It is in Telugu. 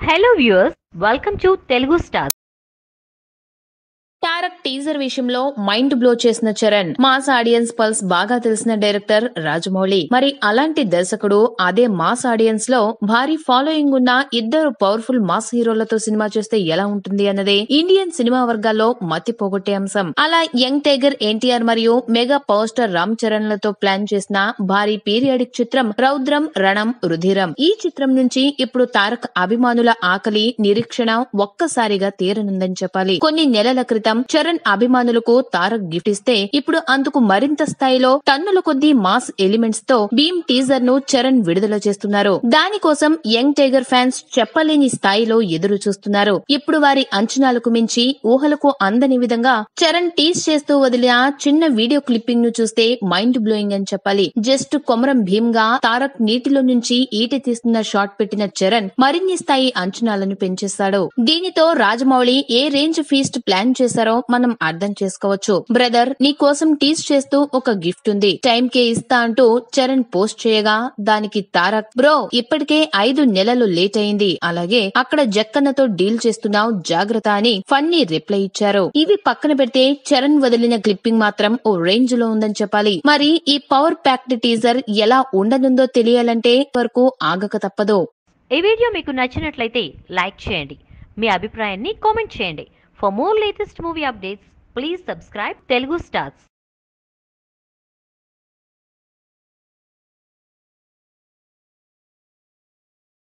hello viewers welcome to Telugu star Tarak teaser విషయంలో మైండ్ బ్లో చేసిన చరణ్ మాస్ ఆడియన్స్ పల్స్ బాగా తెలిసిన డైరెక్టర్ రాజమౌళి మరి అలాంటి దర్శకుడు అదే మాస్ ఆడియన్స్ లో భారీ ఫాలోయింగ్ ఉన్న ఇద్దరు పవర్ఫుల్ మాస్ హీరోలతో సినిమా చేస్తే ఎలా ఉంటుంది అన్నదే ఇండియన్ సినిమా వర్గాల్లో మతి పోగొట్టే అంశం అలా యంగ్ టైగర్ ఎన్టీఆర్ మరియు mega power star Ram Charan లతో ప్లాన్ చేసిన భారీ పీరియాడిక్ చిత్రం రౌద్రం రణం రుధిరం ఈ చిత్రం నుంచి ఇప్పుడు తారక్ అభిమానుల ఆకలి నిరీక్షణ ఒక్కసారిగా తీరనుందని చెప్పాలి కొన్ని నెలల క్రితం చరణ్ అభిమానులకు తారక్ గిఫ్ట్ ఇస్తే ఇప్పుడు అందుకు మరింత స్థాయిలో టన్నుల కొద్దీ మాస్ ఎలిమెంట్స్ తో భీమ్ టీజర్ ను చరణ్ విడుదల చేస్తున్నారు దానికోసం యంగ్ టైగర్ ఫ్యాన్స్ చెప్పలేని స్థాయిలో ఎదురు చూస్తున్నారు ఇప్పుడు వారి అంచనాలకు మించి ఊహలకు అందని విధంగా చరణ్ టీజ్ చేస్తూ వదిలిన చిన్న వీడియో క్లిప్పింగ్ ను చూస్తే మైండ్ బ్లోయింగ్ అని చెప్పాలి జస్ట్ కొమరం భీమ్ గా తారక్ నీటిలో నుంచి ఈట తీస్తున్న షాట్ పెట్టిన చరణ్ మరిన్ని స్థాయి అంచనాలను పెంచేశాడు దీనితో Rajamouli a range feast plan చేశారో మనం అర్థం చేసుకోవచ్చు బ్రదర్ నీ కోసం టీస్ చేస్తూ ఒక గిఫ్ట్ ఉంది టైం కే ఇస్తా అంటూ చరణ్ పోస్ట్ చేయగా దానికి తారక్ బ్రో ఇప్పటికే ఐదు నెలలు లేట్ అయింది అలాగే అక్కడ జక్కన్నతో డీల్ చేస్తున్నావు జాగ్రత్త అని ఫన్నీ రిప్లై ఇచ్చారు ఇవి పక్కన పెడితే చరణ్ వదిలిన క్లిప్పింగ్ మాత్రం ఓ రేంజ్ లో ఉందని చెప్పాలి మరి ఈ పవర్ ప్యాక్డ్ టీజర్ ఎలా ఉండనుందో తెలియాలంటే వరకు ఆగక తప్పదు ఈ వీడియో మీకు నచ్చినట్లయితే లైక్ చేయండి మీ అభిప్రాయాన్ని కామెంట్ చేయండి for more latest movie updates please subscribe Telugu stars